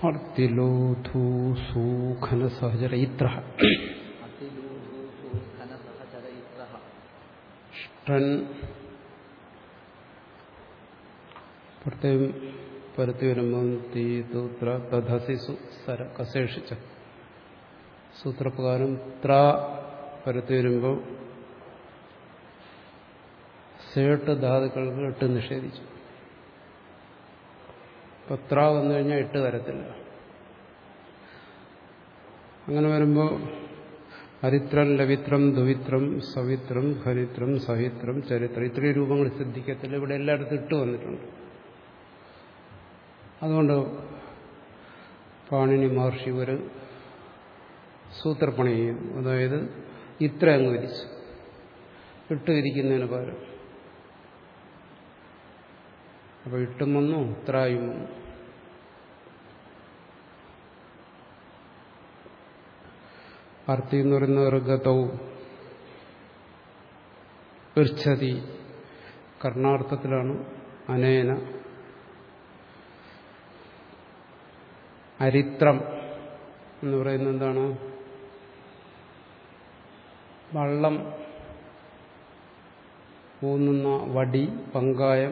അർത്തിലോധൂസൂഖനസഹചര ഇത്ര അതിലൂഹൂസൂഖനസഹചരയിത്രഃ ഷ്ടൻ പ്രത്യേകം പരത്തി വരുമ്പം തീ തൂത്ര തധസി സു സര കശേഷിച്ച സൂത്രപ്രകാരം ത്ര പരത്തി വരുമ്പോൾ സേട്ട് ധാതുക്കൾക്ക് എട്ട് നിഷേധിച്ചു ഇപ്പൊ ത്ര വന്നു കഴിഞ്ഞാൽ എട്ട് തരത്തില്ല അങ്ങനെ വരുമ്പോൾ ഹരിത്രം ലവിത്രം ദുവിത്രം സവിത്രം ഹരിത്രം സഹിത്രം ചരിത്രം ഇത്രയും രൂപങ്ങൾ സിദ്ധിക്കത്തില്ല ഇവിടെ എല്ലായിടത്തും ഇട്ട് വന്നിട്ടുണ്ട് അതുകൊണ്ട് പാണിനി മഹർഷി ഒരു സൂത്രപ്പണി ചെയ്യുന്നു അതായത് ഇത്ര അങ്ങ് വിരിച്ചു ഇട്ട് വിരിക്കുന്നതിന് പകരം അപ്പൊ ഇട്ടും വന്നു ഇത്രായും വന്നു അർത്ഥി എന്ന് പറയുന്ന ഗതവും പൃച്ഛതി കർണാർത്ഥത്തിലാണ് അനേന അരിത്രം എന്ന് പറയുന്നത് എന്താണ് വള്ളം ഊന്നുന്ന വടി പങ്കായം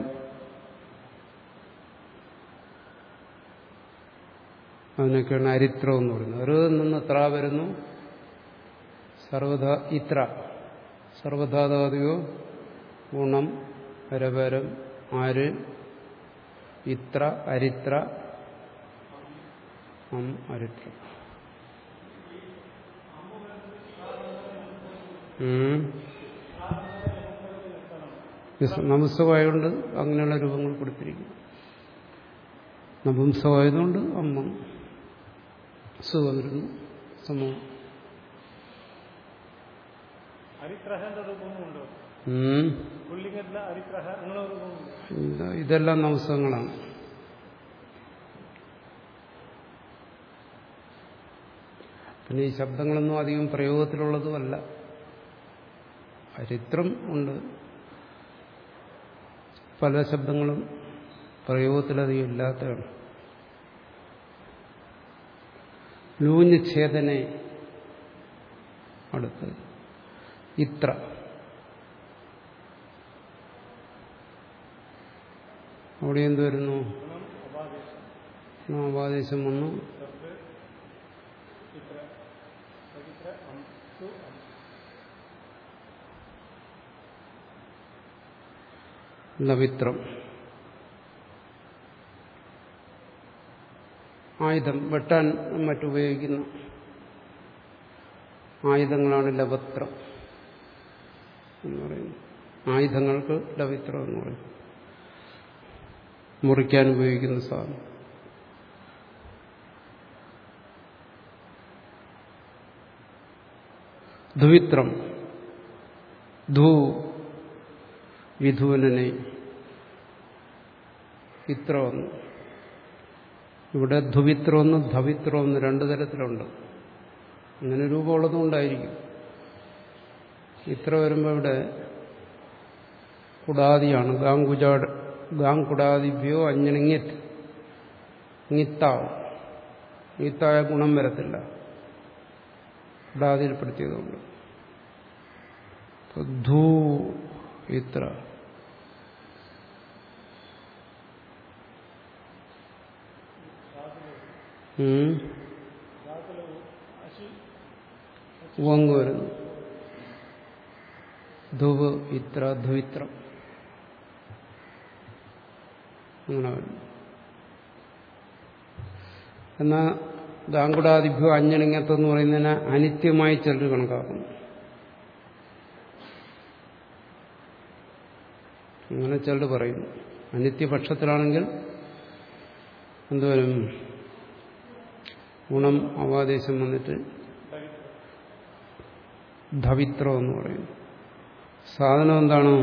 അതിനൊക്കെയാണ് അരിത്രം എന്ന് പറയുന്നത് ഒരു നിന്ന് ത്ര വരുന്നു സർവധ ഇത്ര സർവധാതാദിയോ ഗുണം പരപരം ആര് ഇത്ര അരിത്ര അം അരിത്ര നപുംസമായതുകൊണ്ട് അങ്ങനെയുള്ള രൂപങ്ങൾ കൊടുത്തിരിക്കും നപുംസമായതുകൊണ്ട് അമ്മ സു വന്നിരുന്നു സമൂഹം ഹരിഗ്രഹന്റെ രൂപമുണ്ടോ ഉം. പുല്ലിംഗത്തിലെ ഹരിഗ്രഹ അങ്ങനെ ഒരു രൂപമുണ്ട് ഇത് ഇതെല്ലാം നവസങ്ങളാണ് പിന്നെ ഈ ശബ്ദങ്ങളൊന്നും അധികം പ്രയോഗത്തിലുള്ളതുമല്ല ചരിത്രം ഉണ്ട് പല ശബ്ദങ്ങളും പ്രയോഗത്തിലധികം ഇല്ലാത്തതാണ് ലൂഞ്ഞ് ഛേദനെ അടുത്ത് ഇത്ര അവിടെ എന്ത് വരുന്നു ഉപാദേശം വന്നു ലവിത്രം ആയുധം വെട്ടാൻ മറ്റുപയോഗിക്കുന്ന ആയുധങ്ങളാണ് ലവത്രം എന്ന് പറയുന്നത് ആയുധങ്ങൾക്ക് ലവിത്രം എന്ന് പറയും മുറിക്കാൻ ഉപയോഗിക്കുന്ന സാധനം ധുവിത്രം ധൂ വിധുവനെ ഇത്ര വന്നു ഇവിടെ ധുവിത്രമെന്ന് ധവിത്രമെന്ന് രണ്ടു തരത്തിലുണ്ട് അങ്ങനെ രൂപമുള്ളതും ഉണ്ടായിരിക്കും ഇത്ര വരുമ്പോൾ ഇവിടെ കുടാദിയാണ് ഗാങ്കുജാട് ഗാങ്കുടാദിഭ്യോ അഞ്ഞണിങ്ങിത്ത്ങ്ങിത്താവുംങ്ങിത്തായ ഗുണം വരത്തില്ല കുടാദിയിൽപ്പെടുത്തിയതുകൊണ്ട് ധൂ ഇത്ര ഉം. വങ് വരുന്നു ധുവ് ഇത്ര ധുവിത്രം അങ്ങനെ വരുന്നു എന്നാ ഗാങ്കുടാദിഭ്യോ അഞ്ഞണിങ്ങത്തെന്ന് പറയുന്നതിനെ അനിത്യമായി ചിലർ കണക്കാക്കുന്നു അങ്ങനെ ചിലർ പറയുന്നു അനിത്യപക്ഷത്തിലാണെങ്കിൽ എന്തുവരും ഗുണം അവാദേശം വന്നിട്ട് ധവിത്രം എന്ന് പറയുന്നു സാധനം എന്താണ്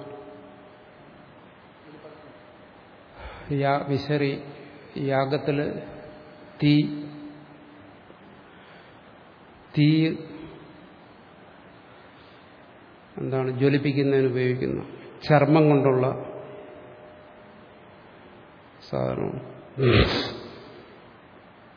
യാ- വിശറി യാഗത്തില് തീ തീ എന്താണ് ജ്വലിപ്പിക്കുന്നതിന് ഉപയോഗിക്കുന്ന ചർമ്മം കൊണ്ടുള്ള സാധനമാണ്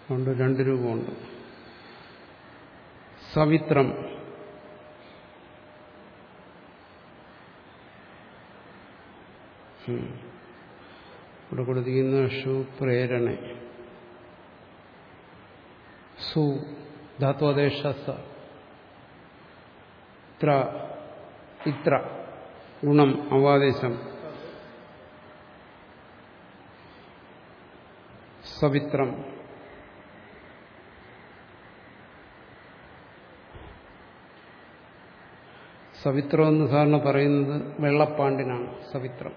അതുകൊണ്ട് രണ്ട് രൂപമുണ്ട് സവിത്രം ഉം. ഇവിടെ കൊടുത്തിരിക്കുന്ന ഷു പ്രേരണ സു ധാത്വദേശ സ ഇത്ര ഇത്ര ഗുണം അവാദേശം സവിത്രം സവിത്രം എന്ന് സാറിന് പറയുന്നത് വെള്ളപ്പാണ്ടിനാണ് സവിത്രം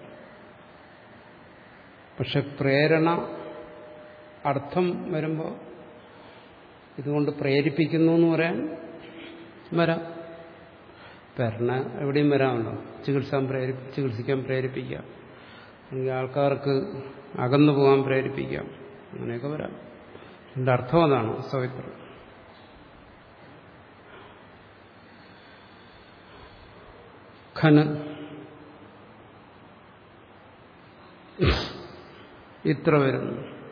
പക്ഷെ പ്രേരണ അർത്ഥം വരുമ്പോൾ ഇതുകൊണ്ട് പ്രേരിപ്പിക്കുന്നു എന്ന് പറയാൻ വരാം പ്രേരണ എവിടെയും വരാമല്ലോ ചികിത്സാൻ പ്രേരി ചികിത്സിക്കാൻ പ്രേരിപ്പിക്കാം അല്ലെങ്കിൽ ആൾക്കാർക്ക് അകന്നു പോകാൻ പ്രേരിപ്പിക്കാം അങ്ങനെയൊക്കെ വരാം എൻ്റെ അർത്ഥം അതാണ് സവിത്രം ഖന ഇത്ര വരുന്നു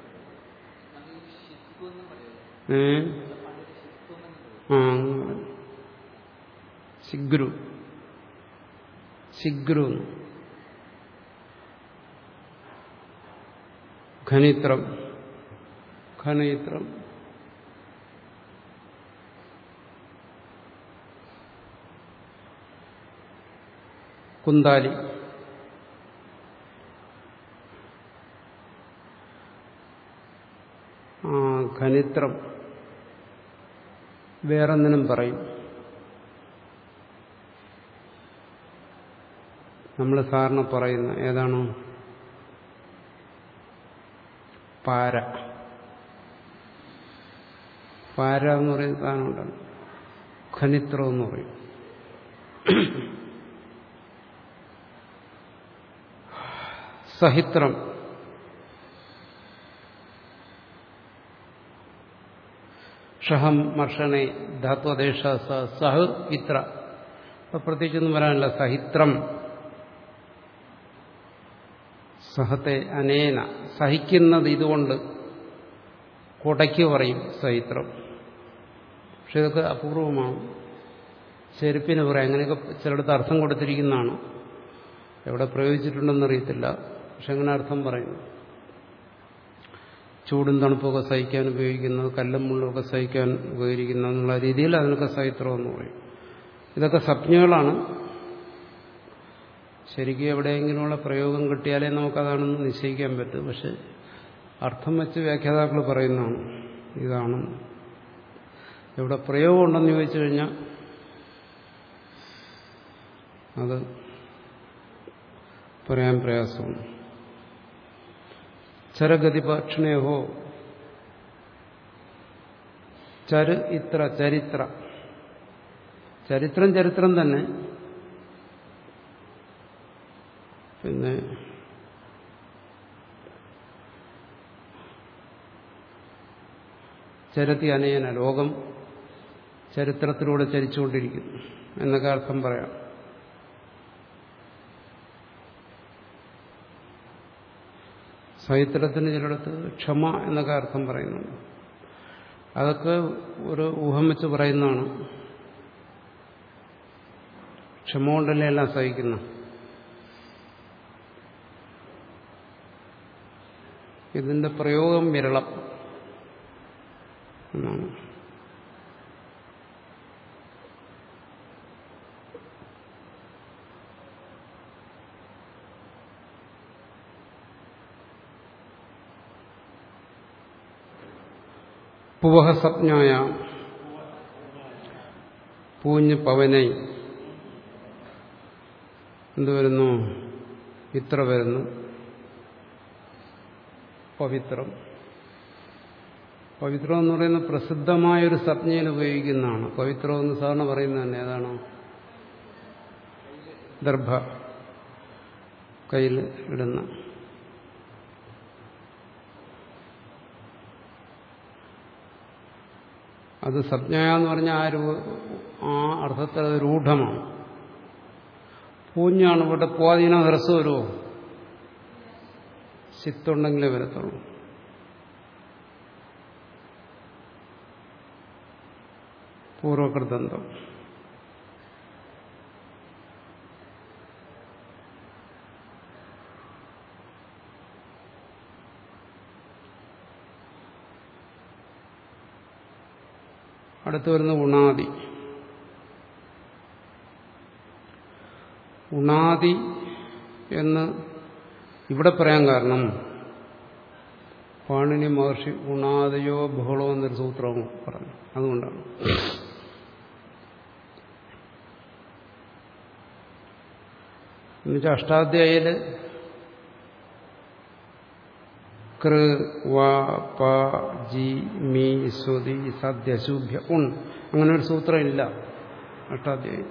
ഏ ആ അങ്ങനെ പറയും. ശിഗ്രു ശിഗ്രു എന്ന്. ഖനിത്രം ഖനയിത്രം കുന്താലി ആ ഖനിത്രം വേറൊന്നിനും പറയും നമ്മൾ സാറിന് പറയുന്ന ഏതാണോ പാര പാര എന്ന് പറയുന്ന സാധനമുണ്ടാണ് ഖനിത്രം എന്ന് പറയും സഹിത്രം ഷഹം മർഷണെ ധാത്വദേശ സഹ് ഇത്ര അപ്പൊ പ്രത്യേകിച്ചൊന്നും വരാനില്ല സഹിത്രം സഹത്തെ അനേന സഹിക്കുന്നത് ഇതുകൊണ്ട് കുടയ്ക്ക് പറയും സഹിത്രം പക്ഷെ ഇതൊക്കെ അപൂർവമാണ് ചെരുപ്പിന് പറയാം അങ്ങനെയൊക്കെ ചിലയിടത്ത് അർത്ഥം കൊടുത്തിരിക്കുന്നതാണ് എവിടെ പ്രയോഗിച്ചിട്ടുണ്ടെന്നറിയത്തില്ല പക്ഷെ അങ്ങനെ അർത്ഥം പറയുന്നു ചൂടും തണുപ്പൊക്കെ സഹിക്കാൻ ഉപയോഗിക്കുന്നത് കല്ലും മുള്ളൊക്കെ സഹിക്കാൻ ഉപയോഗിക്കുന്നത് എന്നുള്ള രീതിയിൽ അതിനൊക്കെ സഹിത്രം എന്ന് പറയും ഇതൊക്കെ സംജ്ഞകളാണ് ശരിക്കും എവിടെയെങ്കിലുമുള്ള പ്രയോഗം കിട്ടിയാലേ നമുക്കതാണെന്ന് നിശ്ചയിക്കാൻ പറ്റും പക്ഷെ അർത്ഥം വെച്ച് വ്യാഖ്യാതാക്കൾ പറയുന്നതാണ് ഇതാണ് എവിടെ പ്രയോഗം ഉണ്ടെന്ന് ചോദിച്ചു കഴിഞ്ഞാൽ അത് പറയാൻ പ്രയാസമാണ് ചരഗതിപക്ഷണയോ ചര് ഇത്ര ചരിത്ര ചരിത്രം ചരിത്രം തന്നെ പിന്നെ ചരത്തി അനേന ലോകം ചരിത്രത്തിലൂടെ ചരിച്ചുകൊണ്ടിരിക്കുന്നു എന്നൊക്കെ അർത്ഥം പറയാം സാഹിത്യത്തിന് ചിലയിടത്ത് ക്ഷമ എന്നൊക്കെ അർത്ഥം പറയുന്നുണ്ട് അതൊക്കെ ഒരു ഊഹം വെച്ച് പറയുന്നതാണ് ക്ഷമ കൊണ്ടല്ലേ എല്ലാം സഹിക്കുന്ന ഇതിന്റെ പ്രയോഗം വിരളം എന്നാണ് പുവഹസജ്ഞായ പൂഞ്ഞ് പവനൈ എന്ത് വരുന്നു ഇത്ര വരുന്നു പവിത്രം പവിത്രം എന്ന് പറയുന്ന പ്രസിദ്ധമായൊരു സംജ്ഞയിൽ ഉപയോഗിക്കുന്നതാണ് പവിത്രം എന്ന് സാധാരണ പറയുന്നത് തന്നെ ഏതാണോ ദർഭ കയ്യിൽ ഇടുന്ന അത് സംജ്ഞയ എന്ന് പറഞ്ഞാൽ ആ രൂ ആ അർത്ഥത്തിൽ അത് രൂഢമാണ് പൂഞ്ഞാണ് ഇവിടെ പോവാതിനോ ഹ്രസ്വം വരുമോ ചിത്തുണ്ടെങ്കിലേ വരത്തുള്ളൂ പൂർവകൃതന്തം അടുത്ത് വരുന്ന ഉണാദി ഉണാദി എന്ന് ഇവിടെ പറയാൻ കാരണം പാണിനി മഹർഷി ഉണാദയോ ബഹളോ എന്നൊരു സൂത്രവും പറഞ്ഞു അതുകൊണ്ടാണ് എന്നുവെച്ചാൽ അഷ്ടാധ്യായില് കൃ വ പ ജി മീ സ്വതി സദ്യ ശുഭ്യ ഉൺ അങ്ങനെ ഒരു സൂത്രം ഇല്ല അഷ്ടാധ്യായം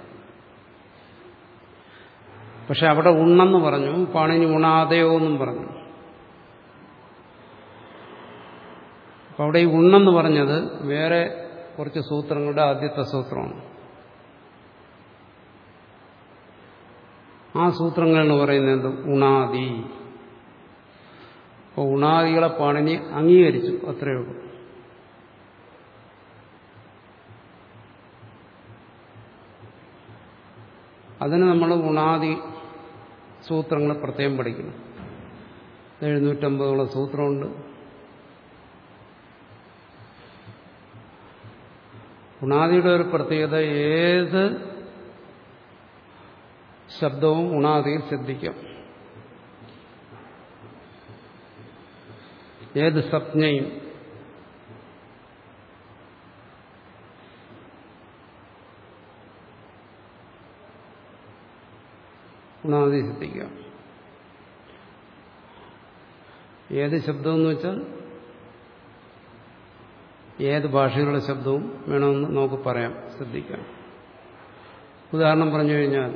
പക്ഷെ അവിടെ ഉണ്ണെന്ന് പറഞ്ഞു പാണിനി ഉണാദയോ എന്നും പറഞ്ഞു അപ്പൊ അവിടെ ഈ ഉണ്ണെന്ന് പറഞ്ഞത് വേറെ കുറച്ച് സൂത്രങ്ങളുടെ ആദ്യത്തെ സൂത്രമാണ് ആ സൂത്രങ്ങളാണ് പറയുന്നത് എന്ത് ഉണാദി അപ്പോൾ ഉണാദികളെ പാണിനി അംഗീകരിച്ചു അത്രയേ ഉള്ളൂ അതിന് നമ്മൾ ഉണാദി സൂത്രങ്ങൾ പ്രത്യേകം പഠിക്കണം എഴുന്നൂറ്റമ്പതോളം സൂത്രമുണ്ട് ഉണാദിയുടെ ഒരു പ്രത്യേകത ഏത് ശബ്ദവും ഉണാദിയിൽ ശ്രദ്ധിക്കാം ഏത് സംജ്ഞയും ഉണാദി ശ്രദ്ധിക്കാം ഏത് ശബ്ദമെന്ന് വെച്ചാൽ ഏത് ഭാഷയിലുള്ള ശബ്ദവും വേണമെന്ന് നമുക്ക് പറയാം ശ്രദ്ധിക്കാം ഉദാഹരണം പറഞ്ഞു കഴിഞ്ഞാൽ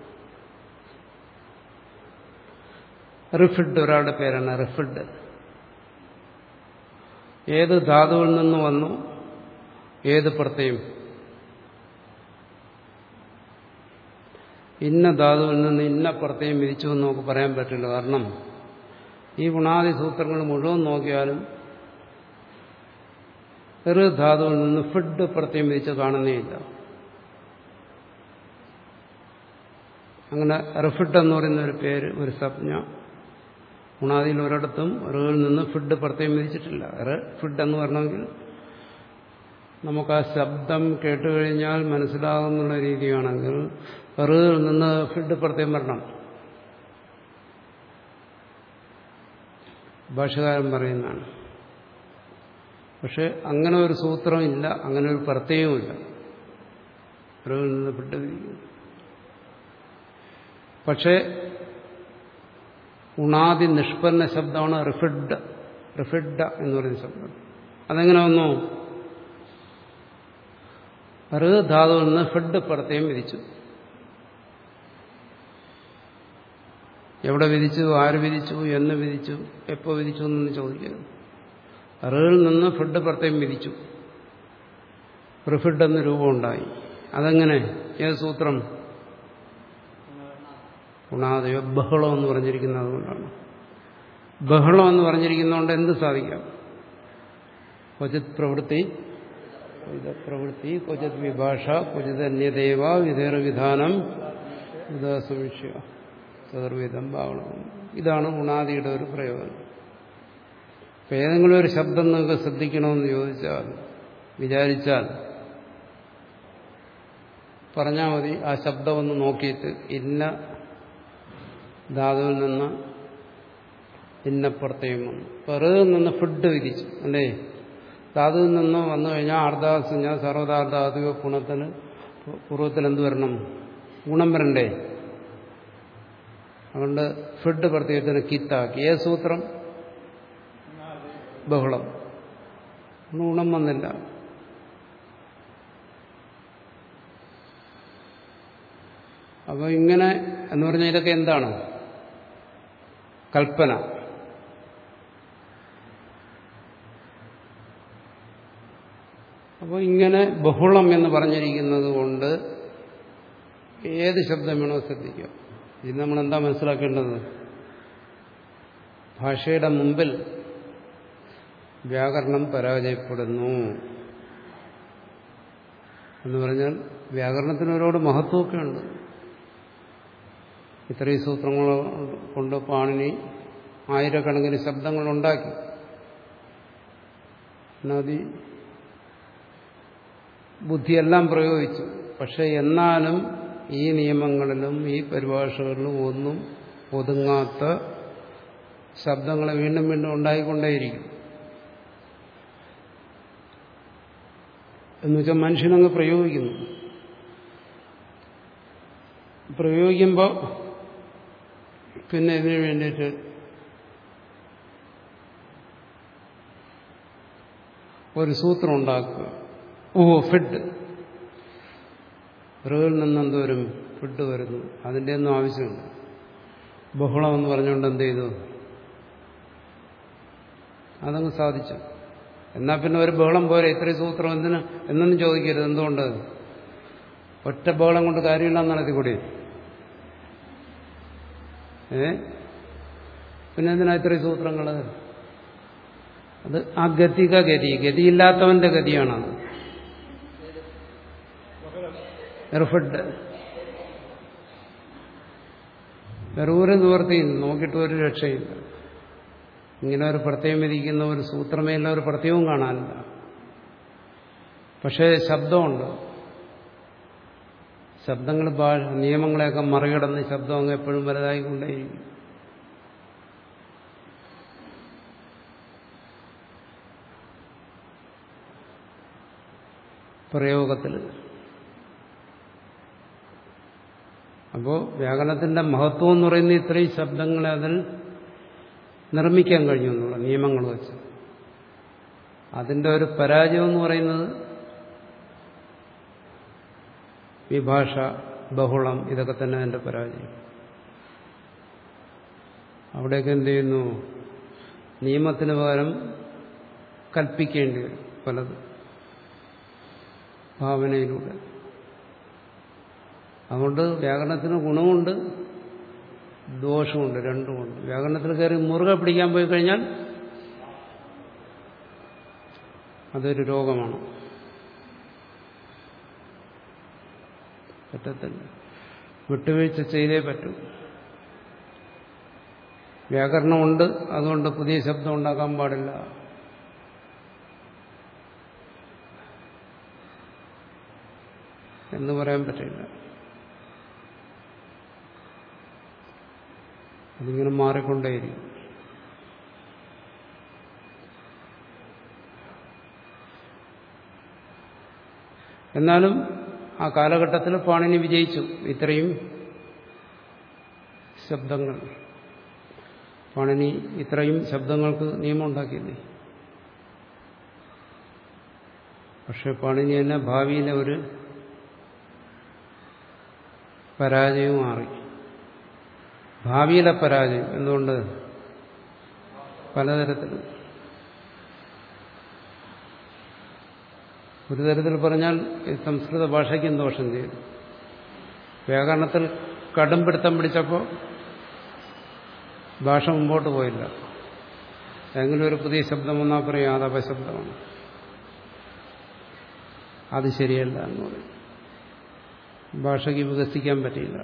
റിഫിഡ് ഒരാളുടെ പേരാണ് റിഫിഡ് ഏത് ധാതുവിൽ നിന്ന് വന്നു ഏത് പ്രത്യയം ഇന്ന ധാതുവിൽ നിന്ന് ഇന്ന പ്രത്യയം വിധിച്ചു എന്ന് നമുക്ക് പറയാൻ പറ്റില്ല കാരണം ഈ ഗുണാദി സൂത്രങ്ങൾ മുഴുവൻ നോക്കിയാലും ഒരു ധാതുവിൽ നിന്ന് ഫിഡ് പ്രത്യം വിധിച്ച് കാണുന്നേയില്ല അങ്ങനെ റിഫിഡ് എന്ന് പറയുന്ന ഒരു പേര് ഒരു സംജ്ഞ ഗുണാദിയിൽ ഒരിടത്തും ഒരിൽ നിന്ന് ഫിഡ് പ്രത്യം വിധിച്ചിട്ടില്ല ഫിഡ് എന്ന് പറഞ്ഞെങ്കിൽ നമുക്ക് ആ ശബ്ദം കേട്ടുകഴിഞ്ഞാൽ മനസ്സിലാകുന്നുള്ള രീതിയാണെങ്കിൽ റിൽ നിന്ന് ഫിഡ് പ്രത്യം വരണം ഭാഷകാരൻ പറയുന്നതാണ് പക്ഷെ അങ്ങനെ ഒരു സൂത്രം ഇല്ല അങ്ങനെ ഒരു പ്രത്യയവുമില്ല റിൽ നിന്ന് ഫിഡ് വിധിക്കുന്നു പക്ഷേ ഉണാദി നിഷ്പന്ന ശബ്ദമാണ് റിഫിഡ് റിഫിഡ എന്ന് പറയുന്ന ശബ്ദം അതെങ്ങനെ വന്നു റ് ധാതുവിൽ നിന്ന് ഫിഡ് പ്രത്യം വിധിച്ചു എവിടെ വിധിച്ചു ആര് വിധിച്ചു എന്ന് വിധിച്ചു എപ്പോ വിധിച്ചു എന്നൊന്നും ചോദിക്കരുത് റിൽ നിന്ന് ഫിഡ് പ്രത്യം വിധിച്ചു റിഫിഡ് എന്ന രൂപം ഉണ്ടായി അതെങ്ങനെ ഏത് സൂത്രം ഗുണാദയോ ബഹളം എന്ന് പറഞ്ഞിരിക്കുന്നത് അതുകൊണ്ടാണ് ബഹളം എന്ന് പറഞ്ഞിരിക്കുന്നതുകൊണ്ട് എന്ത് സാധിക്കാം ക്വചിത് പ്രവൃത്തി ക്വചിത പ്രവൃത്തി ക്വചിത് വിഭാഷ ക്വചിത് അന്യദേവ വിധേർവിധാനം ഉദാസമീക്ഷ ചതുർവിധം ഭാവണം ഇതാണ് ഗുണാദിയുടെ ഒരു പ്രയോജനം ഇപ്പം ഏതെങ്കിലും ഒരു ശബ്ദം നിങ്ങൾക്ക് ശ്രദ്ധിക്കണമെന്ന് ചോദിച്ചാൽ വിചാരിച്ചാൽ പറഞ്ഞാൽ മതി ആ ശബ്ദമൊന്ന് നോക്കിയിട്ട് ഇന്ന ധാതുവിൽ നിന്ന് ഇന്ന പ്രത്യയം വന്നു പെറുതിൽ നിന്ന് ഫുഡ് വിധിച്ചു അല്ലേ ധാതുവിൽ നിന്ന് വന്നു കഴിഞ്ഞാൽ അർദ്ധാസഞ്ജ സർവ്വതാർദ്ധാതുക ഗുണത്തിന് പൂർവ്വത്തിൽ എന്ത് വരണം ഗുണം വരണ്ടേ അതുകൊണ്ട് ഫിഡ് പ്രത്യയത്തിന് കിത്താക്കി ഏത് സൂത്രം ബഹുളം ഗുണം വന്നില്ല അപ്പോൾ ഇങ്ങനെ എന്ന് പറഞ്ഞാൽ ഇതൊക്കെ എന്താണ് കൽപ്പന അപ്പോൾ ഇങ്ങനെ ബഹുളം എന്ന് പറഞ്ഞിരിക്കുന്നത് കൊണ്ട് ഏത് ശബ്ദം വേണോ ശ്രദ്ധിക്കുക ഇത് നമ്മൾ എന്താ മനസ്സിലാക്കേണ്ടത് ഭാഷയുടെ മുമ്പിൽ വ്യാകരണം പരാജയപ്പെടുന്നു എന്ന് പറഞ്ഞാൽ വ്യാകരണത്തിന് ഒരുപാട് മഹത്വമൊക്കെ ഉണ്ട് ഇത്രയും സൂത്രങ്ങൾ കൊണ്ട് പാണിനി ആയിരക്കണക്കിന് ശബ്ദങ്ങൾ ഉണ്ടാക്കി നദി ബുദ്ധിയെല്ലാം പ്രയോഗിച്ചു പക്ഷെ എന്നാലും ഈ നിയമങ്ങളിലും ഈ പരിഭാഷകളിലും ഒന്നും ഒതുങ്ങാത്ത ശബ്ദങ്ങളെ വീണ്ടും വീണ്ടും ഉണ്ടായിക്കൊണ്ടേയിരിക്കും എന്നുവെച്ചാൽ മനുഷ്യനങ്ങ് പ്രയോഗിക്കുന്നു പ്രയോഗിക്കുമ്പോൾ പിന്നെ ഇതിനു വേണ്ടിയിട്ട് ഒരു സൂത്രം ഉണ്ടാക്കുക ഓ ഫിഡ് ഋയിൽ നിന്ന് എന്തോരും ഫിഡ് വരുന്നു അതിൻ്റെ ഒന്നും ആവശ്യമില്ല ബഹുളം എന്ന് പറഞ്ഞുകൊണ്ട് എന്ത് ചെയ്തു അതങ്ങ് സാധിച്ചു എന്നാ പിന്നെ ഒരു ബഹളം പോരെ ഇത്രയും സൂത്രം എന്തിന് എന്നൊന്നും ചോദിക്കരുത് എന്തുകൊണ്ട് ഒറ്റ ബഹളം കൊണ്ട് കാര്യമില്ലെന്ന് നടത്തിക്കൂടി ഏ പിന്നെ എന്തിനാ ഇത്രയും സൂത്രങ്ങൾ അത് അഗതിക ഗതി ഗതിയില്ലാത്തവന്റെ ഗതിയാണത് എർഫഡ് വെറൂര് നിവർത്തി നോക്കിയിട്ട് ഒരു രക്ഷയില്ല ഇങ്ങനെ ഒരു പ്രത്യയം വിധിക്കുന്ന ഒരു സൂത്രമേല ഒരു പ്രത്യവും കാണാനില്ല പക്ഷേ ശബ്ദമുണ്ട് ശബ്ദങ്ങൾ ഭാഷ നിയമങ്ങളെയൊക്കെ മറികടന്ന് ശബ്ദം അങ്ങ് എപ്പോഴും വലുതായിക്കൊണ്ടേയിരിക്കും പ്രയോഗത്തിൽ അപ്പോൾ വ്യാകരണത്തിന്റെ മഹത്വം എന്ന് പറയുന്ന ഇത്രയും ശബ്ദങ്ങളെ അതിൽ നിർമ്മിക്കാൻ കഴിഞ്ഞു എന്നുള്ള നിയമങ്ങൾ വെച്ച് അതിന്റെ ഒരു പരാജയം എന്ന് പറയുന്നത് വിഭാഷ ബഹുളം ഇതൊക്കെ തന്നെ അതിന്റെ പരാജയം അവിടെയൊക്കെ എന്ത് ചെയ്യുന്നു നിയമത്തിന് പകരം കൽപ്പിക്കേണ്ടി വരും പലത് ഭാവനയിലൂടെ അതുകൊണ്ട് വ്യാകരണത്തിന് ഗുണമുണ്ട് ദോഷമുണ്ട് രണ്ടുമുണ്ട് വ്യാകരണത്തിൽ കയറി മുറുകെ പിടിക്കാൻ പോയി കഴിഞ്ഞാൽ അതൊരു രോഗമാണ് പറ്റത്തില്ല വിട്ടുവീഴ്ച ചെയ്തേ പറ്റൂ വ്യാകരണമുണ്ട് അതുകൊണ്ട് പുതിയ ശബ്ദം ഉണ്ടാക്കാൻ പാടില്ല എന്ന് പറയാൻ പറ്റില്ല അതിങ്ങനെ മാറിക്കൊണ്ടേയിരിക്കും എന്നാലും ആ കാലഘട്ടത്തിൽ പാണിനി വിജയിച്ചു ഇത്രയും ശബ്ദങ്ങൾ പാണിനി ഇത്രയും ശബ്ദങ്ങൾക്ക് നിയമം ഉണ്ടാക്കിയില്ലേ പക്ഷെ പാണിനി തന്നെ ഭാവിയിലെ ഒരു പരാജയവും മാറി ഭാവിയിലെ പരാജയം എന്തുകൊണ്ട് പലതരത്തിൽ ഒരു തരത്തിൽ പറഞ്ഞാൽ ഈ സംസ്കൃത ഭാഷയ്ക്കും ദോഷം ചെയ്തു വ്യാകരണത്തിൽ കടുംപിടുത്തം പിടിച്ചപ്പോൾ ഭാഷ മുമ്പോട്ട് പോയില്ല എങ്കിലും ഒരു പുതിയ ശബ്ദം വന്നാൽ പറയും അത് അപശബ്ദമാണ് അത് ശരിയല്ല എന്ന് പറയും ഭാഷയ്ക്ക് വികസിക്കാൻ പറ്റിയില്ല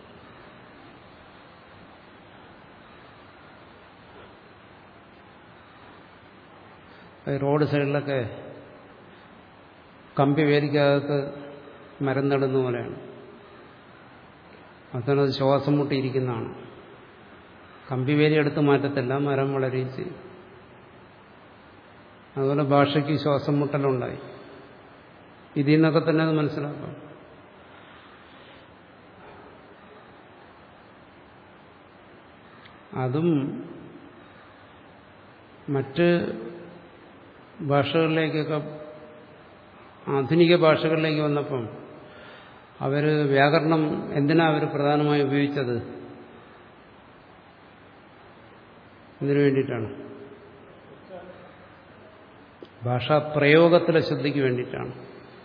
റോഡ് സൈഡിലൊക്കെ കമ്പി വേലിക്കകത്ത് മരം നടുന്ന പോലെയാണ് അതാണ് ശ്വാസം മുട്ടിയിരിക്കുന്നതാണ് കമ്പി വേലി എടുത്ത് മാറ്റത്തില്ല മരം വളരുകയും ചെയ്യും അതുപോലെ ഭാഷയ്ക്ക് ശ്വാസം മുട്ടലുണ്ടായി ഇതിൽ നിന്നൊക്കെ തന്നെ അത് മനസ്സിലാക്കാം അതും മറ്റ് ഭാഷകളിലേക്കൊക്കെ ആധുനിക ഭാഷകളിലേക്ക് വന്നപ്പം അവർ വ്യാകരണം എന്തിനാ അവർ പ്രധാനമായി ഉപയോഗിച്ചത് ഇതിനു വേണ്ടിയിട്ടാണ് ഭാഷാ പ്രയോഗത്തിലെ ശ്രദ്ധയ്ക്ക് വേണ്ടിയിട്ടാണ്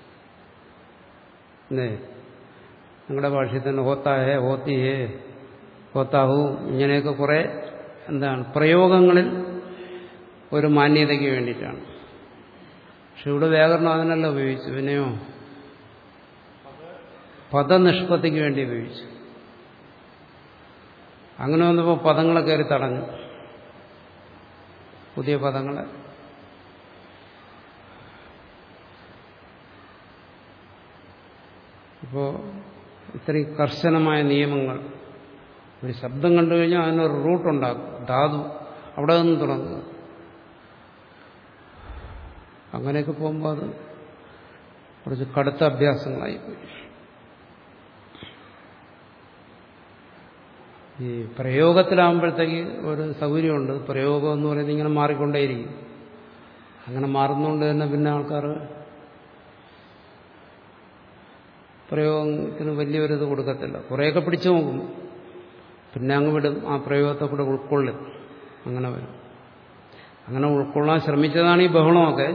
അല്ലേ നിങ്ങളുടെ ഭാഷയിൽ തന്നെ ഹോത്താ ഹേ ഹോത്തി ഹേ ഹോത്താഹു ഇങ്ങനെയൊക്കെ കുറെ എന്താണ് പ്രയോഗങ്ങളിൽ ഒരു മാന്യതയ്ക്ക് വേണ്ടിയിട്ടാണ് പക്ഷെ ഇവിടെ വ്യാകരണം അതിനല്ല ഉപയോഗിച്ചു പിന്നെയോ പദനിഷ്പത്തിക്ക് വേണ്ടി ഉപയോഗിച്ചു അങ്ങനെ വന്നപ്പോൾ പദങ്ങളെ കയറി തടഞ്ഞു പുതിയ പദങ്ങളെ ഇപ്പോൾ ഇത്രയും കർശനമായ നിയമങ്ങൾ ഒരു ശബ്ദം കണ്ടു കഴിഞ്ഞാൽ അതിനൊരു റൂട്ടുണ്ടാക്കും ധാതു അവിടെ നിന്ന് തുടങ്ങുക അങ്ങനെയൊക്കെ പോകുമ്പോൾ അത് കുറച്ച് കടുത്ത അഭ്യാസങ്ങളായിപ്പോയി ഈ പ്രയോഗത്തിലാകുമ്പോഴത്തേക്ക് ഒരു സൗകര്യമുണ്ട് പ്രയോഗം എന്ന് പറയുന്നത് ഇങ്ങനെ മാറിക്കൊണ്ടേയിരിക്കും അങ്ങനെ മാറുന്നതുകൊണ്ട് തന്നെ പിന്നെ ആൾക്കാർ പ്രയോഗത്തിന് വലിയൊരിത് കൊടുക്കത്തില്ല കുറേയൊക്കെ പിടിച്ചു നോക്കും പിന്നെ അങ്ങ് വിടും ആ പ്രയോഗത്തെ കൂടെ ഉൾക്കൊള്ളും അങ്ങനെ വരും അങ്ങനെ ഉൾക്കൊള്ളാൻ ശ്രമിച്ചതാണ് ഈ ബഹളമൊക്കെ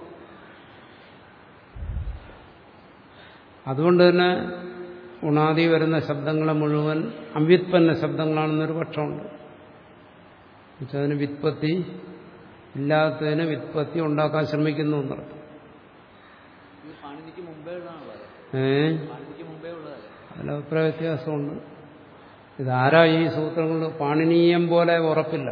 അതുകൊണ്ട് തന്നെ ഉണാതി വരുന്ന ശബ്ദങ്ങളെ മുഴുവൻ അവ്യുത്പന്ന ശബ്ദങ്ങളാണെന്നൊരു പക്ഷമുണ്ട് എന്നുവെച്ചാൽ അതിന് വിത്പത്തി ഇല്ലാത്തതിന് വിത്പത്തി ഉണ്ടാക്കാൻ ശ്രമിക്കുന്നു എന്നർത്ഥം ഇത് പാണിനിക്ക് മുമ്പേ ഉള്ളതാണല്ലോ ഏ പാണിനിക്ക് മുമ്പേ ഉള്ളതല്ലേ അതിൽ അഭിപ്രായ വ്യത്യാസമുണ്ട് ഇതാരാ ഈ സൂത്രങ്ങൾ പാണിനീയം പോലെ ഉറപ്പില്ല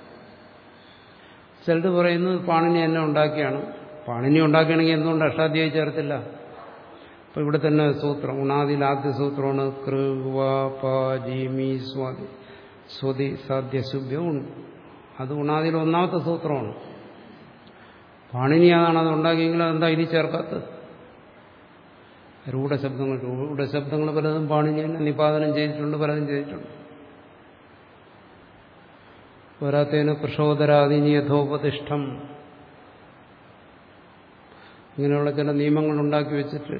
ചിലർ പറയുന്നത് പാണിനി എന്നെ ഉണ്ടാക്കിയാണ് പാണിനി ഉണ്ടാക്കുകയാണെങ്കിൽ എന്തുകൊണ്ട് അഷ്ടാധ്യായി ചേർത്തില്ല അപ്പൊ ഇവിടെ തന്നെ സൂത്രം ഉണാദിൽ ആദ്യ സൂത്രമാണ് കൃ വ പ ജി മീ സ്വാതി സ്വതി സാധ്യ ശുഭ്യവും അത് ഉണാദിൽ ഒന്നാമത്തെ സൂത്രമാണ് പാണിനി അതാണ് അത് ഉണ്ടാക്കിയെങ്കിൽ അതെന്താ ഇനി ചേർക്കാത്തത് രൂഢശബ്ദങ്ങൾ രൂഢശബ്ദങ്ങൾ പലതും പാണിനി തന്നെ നിപാതനം ചെയ്തിട്ടുണ്ട് പലതും ചെയ്തിട്ടുണ്ട് പോരാത്തതിന് പ്രക്ഷോദരാദീനി യഥോപതിഷ്ഠം ഇങ്ങനെയുള്ള ചില നിയമങ്ങൾ ഉണ്ടാക്കി വെച്ചിട്ട്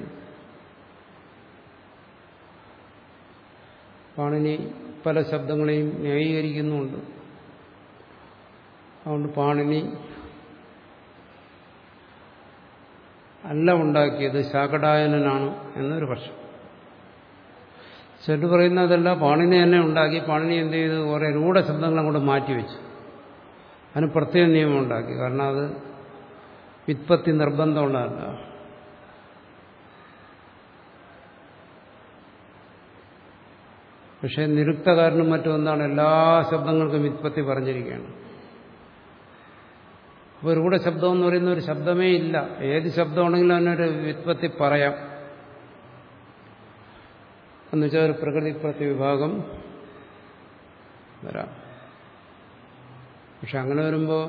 പാണിനി പല ശബ്ദങ്ങളെയും ന്യായീകരിക്കുന്നുമുണ്ട് അതുകൊണ്ട് പാണിനി അല്ല ഉണ്ടാക്കിയത് ശാകടായനാണ് എന്നൊരു പക്ഷം ചെല്ലു പറയുന്നതല്ല പാണിനി തന്നെ ഉണ്ടാക്കി പാണിനി എന്ത് ചെയ്തു കുറേ രൂഢ ശബ്ദങ്ങളും കൂടെ മാറ്റിവെച്ചു അതിന് പ്രത്യേക നിയമം ഉണ്ടാക്കി കാരണം അത് വിത്പത്തി നിർബന്ധമുള്ളതല്ല പക്ഷെ നിരുക്തകാരനും മറ്റും എന്താണ് എല്ലാ ശബ്ദങ്ങൾക്കും വിത്പത്തി പറഞ്ഞിരിക്കുകയാണ് അപ്പോൾ രൂഢ ശബ്ദം എന്ന് പറയുന്ന ഒരു ശബ്ദമേ ഇല്ല ഏത് ശബ്ദമാണെങ്കിലും അതിനൊരു വിത്പത്തി പറയാം എന്നുവെച്ചാൽ ഒരു പ്രകൃതി പ്രത്യവിഭാഗം വരാം പക്ഷെ അങ്ങനെ വരുമ്പോൾ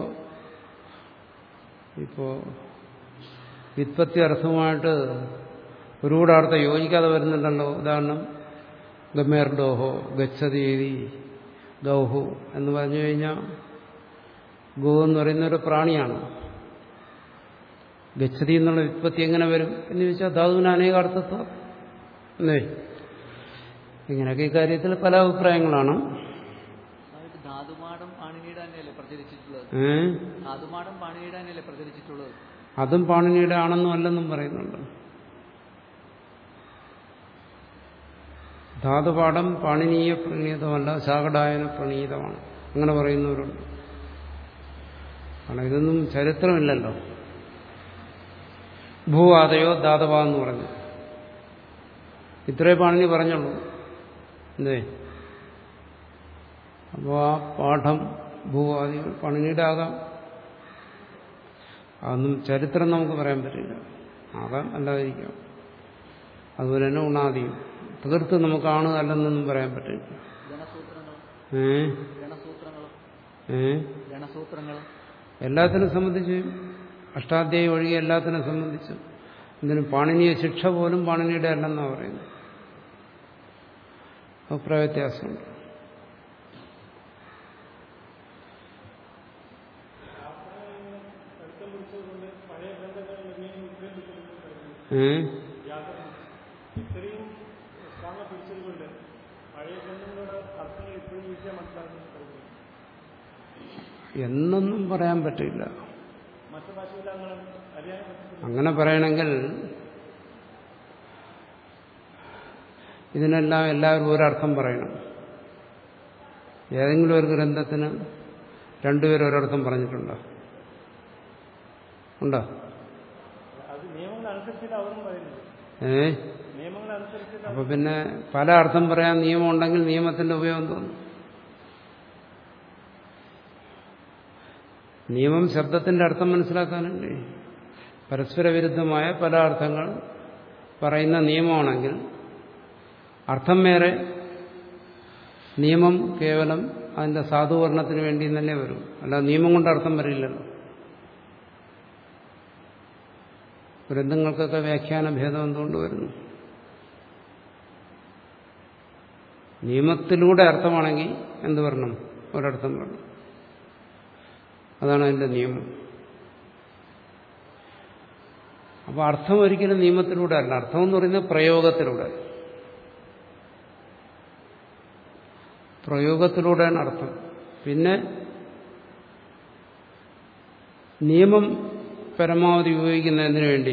ഇപ്പോൾ വിത്പത്തി അർത്ഥമായിട്ട് ഒരുകൂടാർത്ഥം യോജിക്കാതെ വരുന്നുണ്ടല്ലോ ഉദാഹരണം ഗമേർഡോഹോ ഗച്ഛതീതി ഗൗഹു എന്ന് പറഞ്ഞു കഴിഞ്ഞാൽ ഗോ എന്ന് പറയുന്ന ഒരു പ്രാണിയാണ് ഗച്ഛതി എന്നുള്ള വിത്പത്തി എങ്ങനെ വരും എന്ന് ചോദിച്ചാൽ ധാതുവിന് അനേകാർത്ഥത്വം അല്ലേ ഇങ്ങനെയൊക്കെ ഇക്കാര്യത്തിൽ പല അഭിപ്രായങ്ങളാണ് അതായത് ധാതുമാടം പാണിനിയുടെ തന്നെയല്ലേ പ്രചരിച്ചിട്ടുള്ളത് ഏ ധാതുമാടം പാണിനിയുടെ തന്നെയല്ലേ പ്രചരിച്ചിട്ടുള്ളത് അതും പാണിനിയുടെ ആണെന്നും അല്ലെന്നും പറയുന്നുണ്ട് ധാതുപാഠം പാണിനീയ പ്രണീതമല്ല ശാകടായന പ്രണീതമാണ് അങ്ങനെ പറയുന്നവരുണ്ട് കാരണം ഇതൊന്നും ചരിത്രമില്ലല്ലോ ഭൂവാദയോ ധാതവ എന്ന് പറഞ്ഞു ഇത്രേ പാണിനി പറഞ്ഞുള്ളൂ എന്തേ അപ്പോൾ ആ പാഠം ഭൂവാദികൾ പാണിനിയുടെ ആകാം അതൊന്നും ചരിത്രം നമുക്ക് പറയാൻ പറ്റില്ല ആകാം അല്ലാതിരിക്കാം അതുപോലെ തന്നെ ഉണാദിയും തീർത്ത് നമുക്കാണ് അല്ലെന്നൊന്നും പറയാൻ പറ്റില്ല ഗണസൂത്രങ്ങൾ ഏ ഗണസൂത്രങ്ങളും ഏ ഗണസൂത്രങ്ങളും എല്ലാത്തിനെ സംബന്ധിച്ച് അഷ്ടാധ്യായി ഒഴികെ എല്ലാത്തിനെ സംബന്ധിച്ച് എന്തിനും പാണിനീയ ശിക്ഷ പോലും പാണിനിയുടെ അല്ലെന്നാണ് പറയുന്നത് അഭിപ്രായ വ്യത്യാസമുണ്ട് ഏ ഇത്രയും സ്ട്രോങ് പിടിച്ചതുകൊണ്ട് പഴയ ഗ്രന്ഥങ്ങളുടെ അർത്ഥങ്ങൾ ഇപ്പോഴും ഈസിയാ മനസ്സിലാക്കാൻ കഴിയും എന്നൊന്നും പറയാൻ പറ്റില്ല മറ്റു ഭാഷയിൽ അങ്ങനെ അറിയാൻ പറ്റും അങ്ങനെ പറയണമെങ്കിൽ ഇതിനെല്ലാം എല്ലാവരും ഒരർത്ഥം പറയണം ഏതെങ്കിലും ഒരു ഗ്രന്ഥത്തിന് രണ്ടുപേരും ഒരർത്ഥം പറഞ്ഞിട്ടുണ്ടോ ഉണ്ടോ അത് നിയമങ്ങൾ അനുസരിച്ചിട്ട് അവരും പറയുന്നത് ഏ നിയമങ്ങൾ അനുസരിച്ച് അതനുസരിച്ച് അപ്പൊ പിന്നെ പല അർത്ഥം പറയാൻ നിയമം ഉണ്ടെങ്കിൽ നിയമത്തിന്റെ ഉപയോഗം തോന്നും നിയമം ശബ്ദത്തിന്റെ അർത്ഥം മനസ്സിലാക്കാനല്ലേ പരസ്പര വിരുദ്ധമായ പല അർത്ഥങ്ങൾ പറയുന്ന നിയമമാണെങ്കിൽ അർത്ഥം വേറെ നിയമം കേവലം അതിന്റെ സാധുവർണത്തിന് വേണ്ടി തന്നെ വരും അല്ല നിയമം കൊണ്ട് അർത്ഥം വരില്ലല്ലോ ഗ്രന്ഥങ്ങൾക്കൊക്കെ വ്യാഖ്യാന ഭേദം എന്തുകൊണ്ട് വരുന്നു നിയമത്തിലൂടെ അർത്ഥമാണെങ്കിൽ എന്ത് വരണം ഒരർത്ഥം വരണം അതാണ് അതിന്റെ നിയമം അപ്പോൾ അർത്ഥം ഒരിക്കലും നിയമത്തിലൂടെ അല്ല അർത്ഥം എന്ന് പറയുന്നത് പ്രയോഗത്തിലൂടെ പ്രയോഗത്തിലൂടെയാണ് അർത്ഥം പിന്നെ നിയമം പരമാവധി ഉപയോഗിക്കുന്ന എന്തിനു വേണ്ടി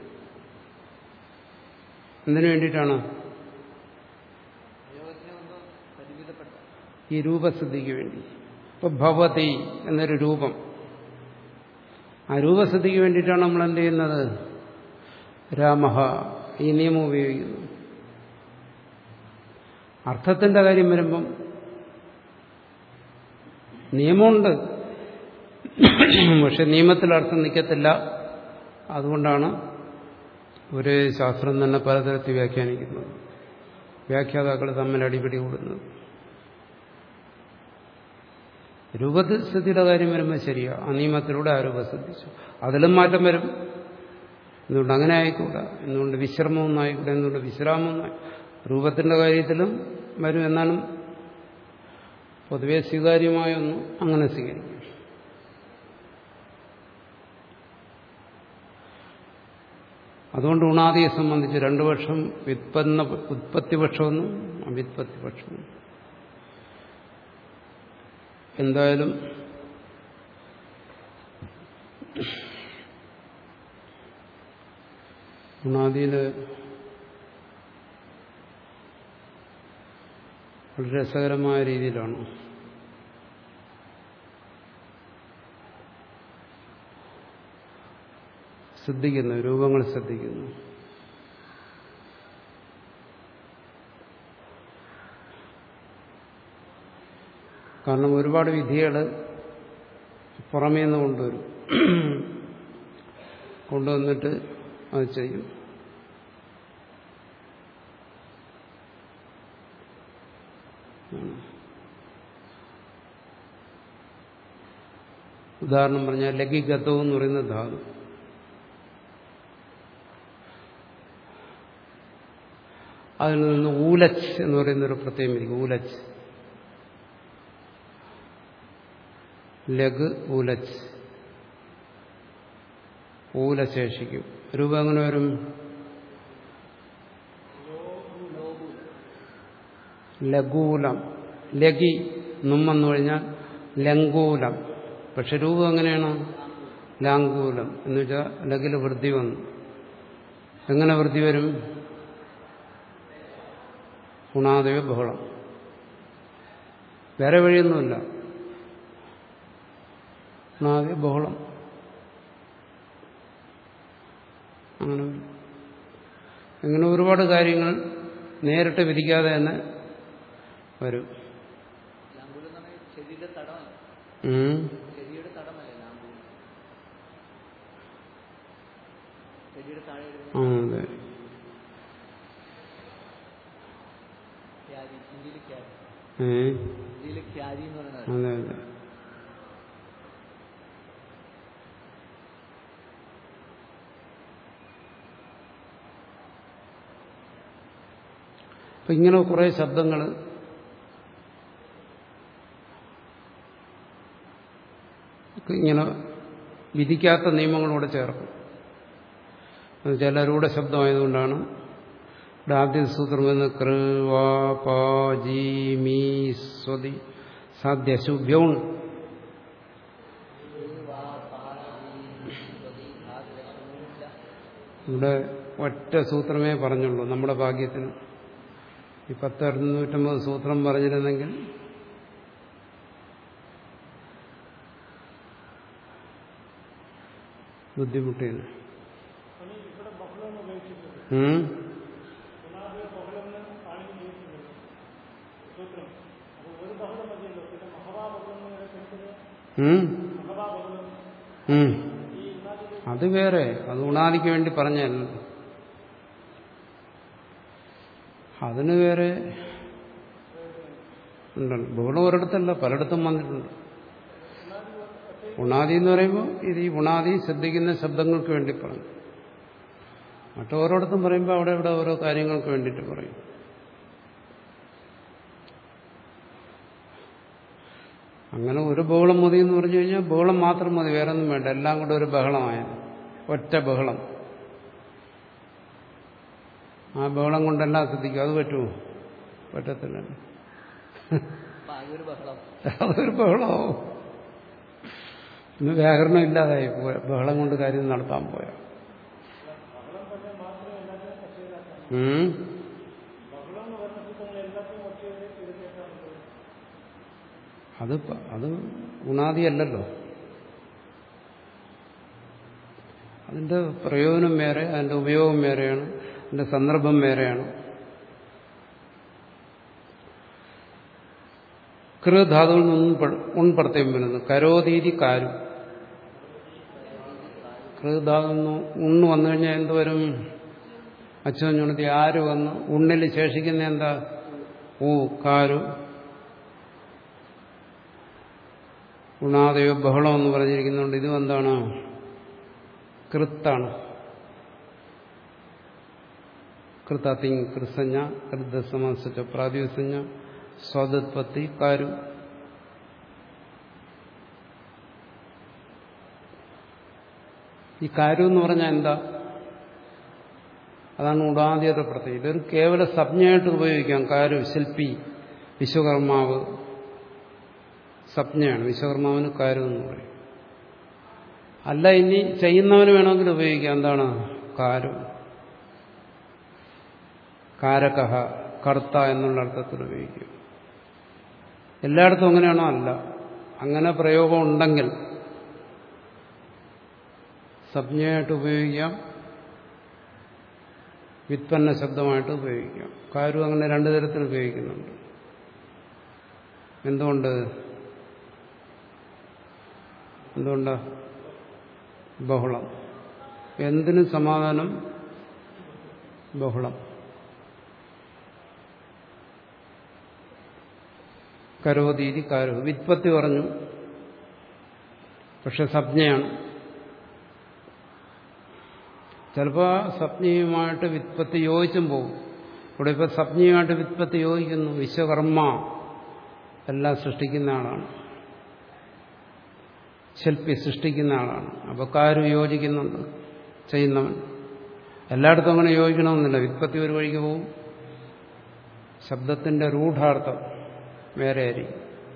എന്തിനു വേണ്ടിയിട്ടാണ് പ്രയോഗത്തിന് മുമ്പ് പരിമിതപ്പെട്ട ഈ രൂപസിദ്ധിക്ക് വേണ്ടി ഇപ്പൊ ഭവതി എന്നൊരു രൂപം ആ രൂപസിദ്ധിക്ക് വേണ്ടിയിട്ടാണ് നമ്മൾ എന്ത് ചെയ്യുന്നത് രാമഹ ഈ നിയമം ഉപയോഗിക്കുന്നത് അർത്ഥത്തിന്റെ കാര്യം വരുമ്പം നിയമമുണ്ട് പക്ഷെ നിയമത്തിൽ അർത്ഥം നിൽക്കത്തില്ല അതുകൊണ്ടാണ് ഒരു ശാസ്ത്രം തന്നെ പലതരത്തിൽ വ്യാഖ്യാനിക്കുന്നത് വ്യാഖ്യാതാക്കൾ തമ്മിൽ അടിപിടി കൂടുന്നത് രൂപസ്ഥിതിയുടെ കാര്യം വരുമ്പോൾ ശരിയാ ആ നിയമത്തിലൂടെ ആ രൂപസിദ്ധിച്ചു അതിലും മാറ്റം വരും എന്തുകൊണ്ട് അങ്ങനെ ആയിക്കൂടാ എന്തുകൊണ്ട് വിശ്രമം ഒന്നായിക്കൂടെ എന്തുകൊണ്ട് വിശ്രാമം ഒന്നായി രൂപത്തിന്റെ കാര്യത്തിലും വരും എന്നാലും പൊതുവെ സ്വീകാര്യമായ ഒന്നും അങ്ങനെ സ്വീകരിക്കും അതുകൊണ്ട് ഉണാദിയെ സംബന്ധിച്ച് രണ്ടു വർഷം വ്യുത്പന്ന ഉത്പത്തിപക്ഷമെന്നും അവ്യുത്പത്തിപക്ഷവും എന്തായാലും ഉണാദിയിൽ വളരെ രസകരമായ രീതിയിലാണ് ശ്രദ്ധിക്കുന്നു രൂപങ്ങൾ ശ്രദ്ധിക്കുന്നു കാരണം ഒരുപാട് വിധികൾ പുറമേ നിന്ന് കൊണ്ടുവരും കൊണ്ടുവന്നിട്ട് അത് ചെയ്യും ഉദാഹരണം പറഞ്ഞാൽ ലഘിഗതവും എന്ന് പറയുന്ന ധാതു അതിൽ നിന്ന് ഊലച്ച് എന്ന് പറയുന്ന ഒരു പ്രത്യേകം ഇരിക്കും ഊലച്ച് ലഘ് ഊലച്ച് ഊലശേഷിക്കും രൂപം എങ്ങനെ വരും ലഘൂലം ലഘി നുമ്മെന്ന് കഴിഞ്ഞാൽ ലങ്കൂലം പക്ഷെ രൂപം എങ്ങനെയാണ് ലാങ്കൂലം എന്ന് വെച്ചാൽ ലഘിൽ വൃദ്ധി വന്നു എങ്ങനെ വൃദ്ധി വരും ഗുണാദയ ബഹളം വേറെ വഴിയൊന്നുമില്ല ഗുണാദയ ബഹളം അങ്ങനെ വരും. ഇങ്ങനെ ഒരുപാട് കാര്യങ്ങൾ നേരിട്ട് വിധിക്കാതെ തന്നെ വരും ലാംബൂലം എന്ന് പറഞ്ഞാൽ ചെടിയുടെ തടമല്ല ഉം. ചെടിയുടെ തടമല്ലേ ലാംബൂലം ചെടിയുടെ താഴെ ഇടുന്ന ആ അതെ ക്യാരി ഹിന്ദിയിൽ ക്യാരി ഏ ഹിന്ദിയിൽ ക്യാരി എന്ന് പറയുന്നത് അതെ അതെ അപ്പൊ ഇങ്ങനെ കുറെ ശബ്ദങ്ങൾ ഇങ്ങനെ വിധിക്കാത്ത നിയമങ്ങളൂടെ ചേർക്കും ചിലരുടെ ശബ്ദമായതുകൊണ്ടാണ് ഇവിടെ ആദ്യ സൂത്രം എന്ന് കൃ വാ പാ ജി മീ സ്വതി സാധ്യ ശുഭ്യവും ഇവിടെ ഒറ്റ സൂത്രമേ പറഞ്ഞുള്ളൂ നമ്മുടെ ഭാഗ്യത്തിന് ഈ പത്ത് അറുന്നൂറ്റമ്പത് സൂത്രം പറഞ്ഞിരുന്നെങ്കിൽ ബുദ്ധിമുട്ടിയത് സ്വാമി ഇവിടെ ബഹളം ഉപയോഗിച്ചിട്ടുണ്ട് ഉം? ഗുണാദയ സൂത്രം അപ്പോൾ ഒരു ബഹളം മതിയല്ലോ പിന്നെ മഹവാബഹളം കിടക്കുന്നത് ഉം? മഹവാബഹളം ഉം. ഈ ഉണ്ണാതിൽ അത് വേറെ അത് ഉണാദിക്ക് വേണ്ടി പറഞ്ഞല്ല അതിന് വേറെ ഉണ്ടല്ലോ ബഹളം ഒരിടത്തല്ല പലയിടത്തും വന്നിട്ടുണ്ട് ഉണാദി എന്ന് പറയുമ്പോൾ ഇത് ഈ ഉണാദി ശ്രദ്ധിക്കുന്ന ശബ്ദങ്ങൾക്ക് വേണ്ടി പറഞ്ഞു മറ്റോരോടത്തും പറയുമ്പോൾ അവിടെ ഇവിടെ ഓരോ കാര്യങ്ങൾക്ക് വേണ്ടിയിട്ട് പറയും അങ്ങനെ ഒരു ബഹളം മതി എന്ന് പറഞ്ഞു കഴിഞ്ഞാൽ ബഹളം മാത്രം മതി വേറെ ഒന്നും വേണ്ട എല്ലാം കൂടെ ഒരു ബഹളമായത് ഒറ്റ ബഹളം ആ ബഹളം കൊണ്ടെല്ലാം ശ്രദ്ധിക്കും അത് പറ്റുമോ പറ്റത്തില്ല അപ്പൊ ആകെ ഒരു ബഹളം അതൊരു ബഹളമാവും ഇന്ന് വ്യാകരണം ഇല്ലാതായി പോയ ബഹളം കൊണ്ട് കാര്യം നടത്താൻ പോയ ഉം. ബഹളം എന്ന് പറഞ്ഞ സൂത്രങ്ങൾ എല്ലാത്തിനും ഒറ്റ ഇത് കേട്ടാണ് അത് പ- അത് ഗുണാദിയല്ലല്ലോ അതിന്റെ പ്രയോജനം വേറെ അതിന്റെ ഉപയോഗം വേറെയാണ് അതിന്റെ സന്ദർഭം വേറെയാണ് കൃ ധാതുവിൽ നിന്നും പ- ഉൺപ്രത്യം വരുന്നു കരോതീതി കാരു കൃ ധാതുവിൽ നിന്ന് ഉണ്ണ് വന്നു കഴിഞ്ഞാൽ എന്ത് വരും അച്ഛനുണത്തി ആര് വന്ന് ഉണ്ണിൽ ശേഷിക്കുന്ന എന്താ ഊ കാരു ഗുണാദയോ ബഹളം എന്ന് പറഞ്ഞിരിക്കുന്നുണ്ട് ഇതും എന്താണ് കൃത്താണ് കൃതത്തിങ് കൃസഞ്ഞ കൃതസമാസ പ്രാതിസഞ്ഞ സ്വാദുത്പത്തി കാരു ഈ കാരു എന്ന് പറഞ്ഞാൽ എന്താ അതാണ് ഉടാദ്യത്തെ പ്രത്യേകത ഇതൊരു കേവല സംജ്ഞയായിട്ട് ഉപയോഗിക്കാം കാരു ശില്പി വിശ്വകർമാവ് സംജ്ഞയാണ് വിശ്വകർമാവിന് കാര്യം എന്ന് പറയും അല്ല ഇനി ചെയ്യുന്നവന് വേണമെങ്കിൽ ഉപയോഗിക്കാം എന്താണ് കാരു കാരകഹ കർത്ത എന്നുള്ള അർത്ഥത്തിൽ ഉപയോഗിക്കും എല്ലായിടത്തും അങ്ങനെയാണോ അല്ല അങ്ങനെ പ്രയോഗം ഉണ്ടെങ്കിൽ സംജ്ഞയായിട്ട് ഉപയോഗിക്കാം വിത്പന്ന ശബ്ദമായിട്ട് ഉപയോഗിക്കാം കാരു അങ്ങനെ രണ്ടു തരത്തിൽ ഉപയോഗിക്കുന്നുണ്ട് എന്തുകൊണ്ട് എന്തുകൊണ്ടാ ബഹുളം എന്തിനും സമാധാനം ബഹുളം കരോതീതി കാരോ വിത്പത്തി പറഞ്ഞു പക്ഷെ സംജ്ഞയാണ് ചിലപ്പോൾ സംജ്ഞയുമായിട്ട് വിത്പത്തി യോജിച്ചും പോകും ഇവിടെ ഇപ്പോൾ സംജ്ഞയുമായിട്ട് വിത്പത്തി യോജിക്കുന്നു വിശ്വകർമ്മ എല്ലാം സൃഷ്ടിക്കുന്ന ആളാണ് ശില്പി സൃഷ്ടിക്കുന്ന ആളാണ് അപ്പോൾ കാരു യോജിക്കുന്നുണ്ട് ചെയ്യുന്നവൻ എല്ലായിടത്തും അങ്ങനെ യോജിക്കണമെന്നില്ല വിത്പത്തി ഒരു വഴിക്ക് പോവും ശബ്ദത്തിന്റെ രൂഢാർത്ഥം വേറെ ആയിരിക്കും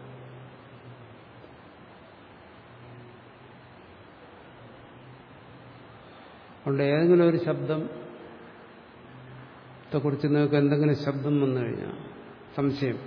അതുകൊണ്ട് ഏതെങ്കിലും ഒരു ശബ്ദത്തെക്കുറിച്ച് നിങ്ങൾക്ക് എന്തെങ്കിലും ശബ്ദം വന്നു കഴിഞ്ഞാൽ സംശയം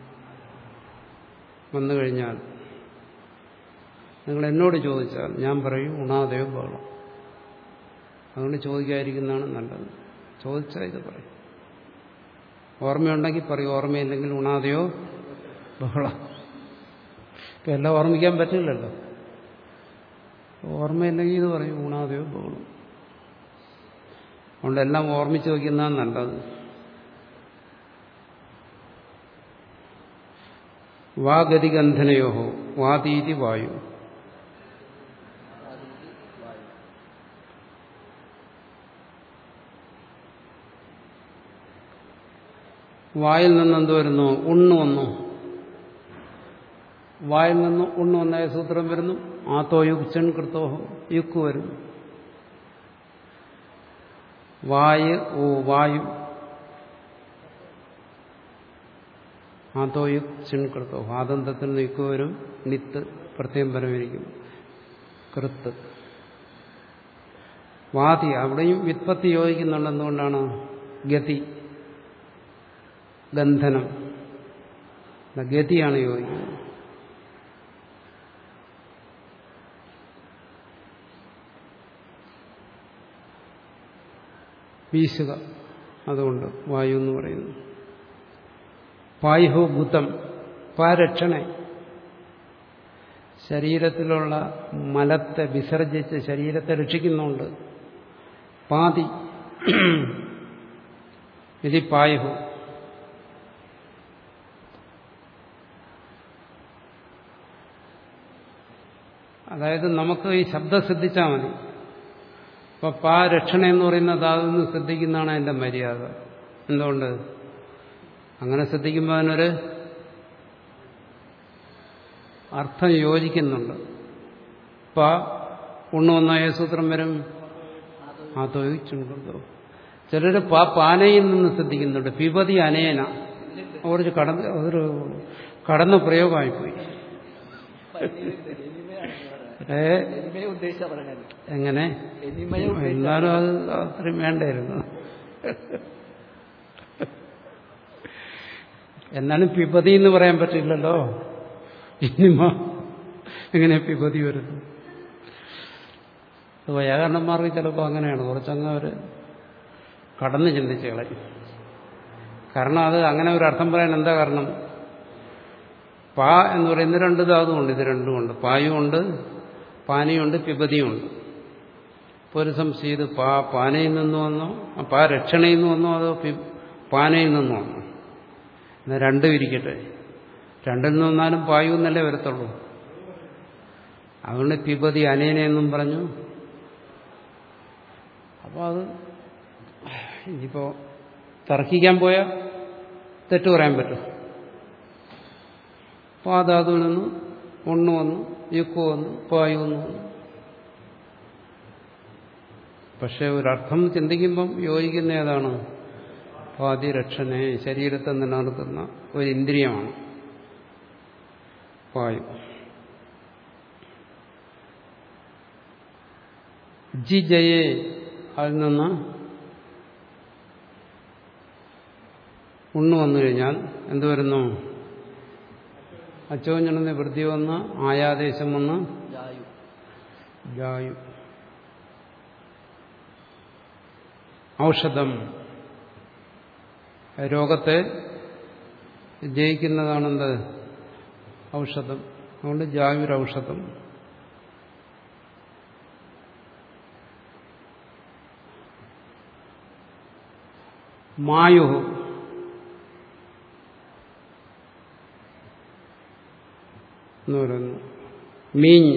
വന്നു കഴിഞ്ഞാൽ നിങ്ങൾ എന്നോട് ചോദിച്ചാൽ ഞാൻ പറയും ഉണാദയോ ബഹളം അതുകൊണ്ട് ചോദിക്കാതിരിക്കുന്നതാണ് നല്ലത് ചോദിച്ചാൽ ഇത് പറയും ഓർമ്മയുണ്ടെങ്കിൽ പറയും ഓർമ്മയില്ലെങ്കിൽ ഉണാതെയോ ബഹളം ഇപ്പം എല്ലാം ഓർമ്മിക്കാൻ പറ്റില്ലല്ലോ ഓർമ്മയില്ലെങ്കിൽ ഇത് പറയും ഊണാതെയോ ബഹളം അതുകൊണ്ട് എല്ലാം ഓർമ്മിച്ച് വയ്ക്കുന്നതാണ് നല്ലത് വാഗതിഗന്ധനയോ വാതീതി വായു വായിൽ നിന്ന് എന്ത് വരുന്നു ഉണ്ണു വന്നു വായിൽ നിന്ന് ഉണ്ണു വന്നായ സൂത്രം വരുന്നു ആത്തോ യുക്ചൻ കൃത്തോഹോ യുക്ക് വരുന്നു വായ് ഓ വായു ആത്തോ യുക് ചിൻ കൃത്തോ ആദന്തത്തിൽ നിന്ന് യുക്ക് വരും നിത്ത് പ്രത്യേകം പരമിരിക്കും കൃത്ത് വാതി അവിടെയും വിത്പത്തി യോജിക്കുന്നുണ്ട് എന്തുകൊണ്ടാണ് ഗതി ഗന്ധനം ഗതിയാണ് യോജിക്കുന്നത് വീശുക അതുകൊണ്ട് വായു എന്ന് പറയുന്നു പായുഹു ഭൂതം പാരക്ഷണ ശരീരത്തിലുള്ള മലത്തെ വിസർജിച്ച് ശരീരത്തെ രക്ഷിക്കുന്നുണ്ട് പാതി ഇത് പായുഹു അതായത് നമുക്ക് ഈ ശബ്ദം ശ്രദ്ധിച്ചാൽ മതി അപ്പൊ പാ രക്ഷണ എന്ന് പറയുന്ന ധാതുന്ന് ശ്രദ്ധിക്കുന്നതാണ് അതിന്റെ മര്യാദ എന്തുകൊണ്ട് അങ്ങനെ ശ്രദ്ധിക്കുമ്പോൾ അതിനൊരു അർത്ഥം യോജിക്കുന്നുണ്ട് പ ഉണ്ണുവന്നായ സൂത്രം വരും ആ തൊഴിച്ചുണ്ടോ ചിലര് പാ പാനയിൽ നിന്ന് ശ്രദ്ധിക്കുന്നുണ്ട് പിപതി അനേന ഒരു കടന്ന് ഒരു കടന്ന പ്രയോഗമായിപ്പോയി ഏ എനിമയെ ഉദ്ദേശിച്ച പറഞ്ഞത് എങ്ങനെ എനിമയെ ഉദ്ദേശിച്ച എന്നാലും അത് അത്രയും വേണ്ടായിരുന്നു എന്നാലും പിപതി എന്ന് പറയാൻ പറ്റില്ലല്ലോ ഇനിമ എങ്ങനെ പിപതി വരുന്നു അത് വ്യാകരണന്മാർക്ക് ചിലപ്പോൾ അങ്ങനെയാണ് കുറച്ചങ്ങ് അവർ കടന്ന് ചിന്തിച്ച് കളയും കാരണം അത് അങ്ങനെ ഒരു അർത്ഥം പറയാൻ എന്താ കാരണം പാ എന്ന് പറയുന്ന രണ്ട് ധാതുണ്ട് ഇത് രണ്ടുമുണ്ട് പായുമുണ്ട് പാനിയുണ്ട് പിപതിയുണ്ട് ഇപ്പോൾ ഒരു സംശയം ഇത് പാ പാനയിൽ നിന്ന് വന്നോ ആ പാ രക്ഷണയിൽ നിന്ന് വന്നോ അതോ പി- പാനയിൽ നിന്ന് വന്നോ എന്നാൽ രണ്ടും ഇരിക്കട്ടെ രണ്ടിൽ നിന്ന് വന്നാലും പായു എന്നല്ലേ വരത്തുള്ളൂ അതുകൊണ്ട് പിപതി അനേനെന്നും പറഞ്ഞു അപ്പോൾ അത് ഇനിയിപ്പോൾ തർക്കിക്കാൻ പോയാൽ തെറ്റ് പറയാൻ പറ്റും പാതാതുവിൽ നിന്ന് ഒന്ന് വന്നു യുക്കു വന്നു പായു എന്ന് വന്നു പക്ഷെ ഒരർത്ഥം ചിന്തിക്കുമ്പം യോജിക്കുന്ന ഏതാണ് പാതിരക്ഷനെ ശരീരത്തെ നിലനിർത്തുന്ന ഒരു ഇന്ദ്രിയമാണ് വായു ജി ജയെ അതിൽ നിന്ന് ഉണ്ണു വന്നു കഴിഞ്ഞാൽ എന്ത് വരുന്നു അച്ചോഞ്ഞണെന്ന് വൃത്തി വന്ന് ആയാദേശം വന്ന് ജായു ജായു ഔഷധം രോഗത്തെ ജയിക്കുന്നതാണെന്ത് ഔഷധം അതുകൊണ്ട് ജായുരൗഷധം മായു എന്ന് പറയുന്നു മീഞ്ഞ്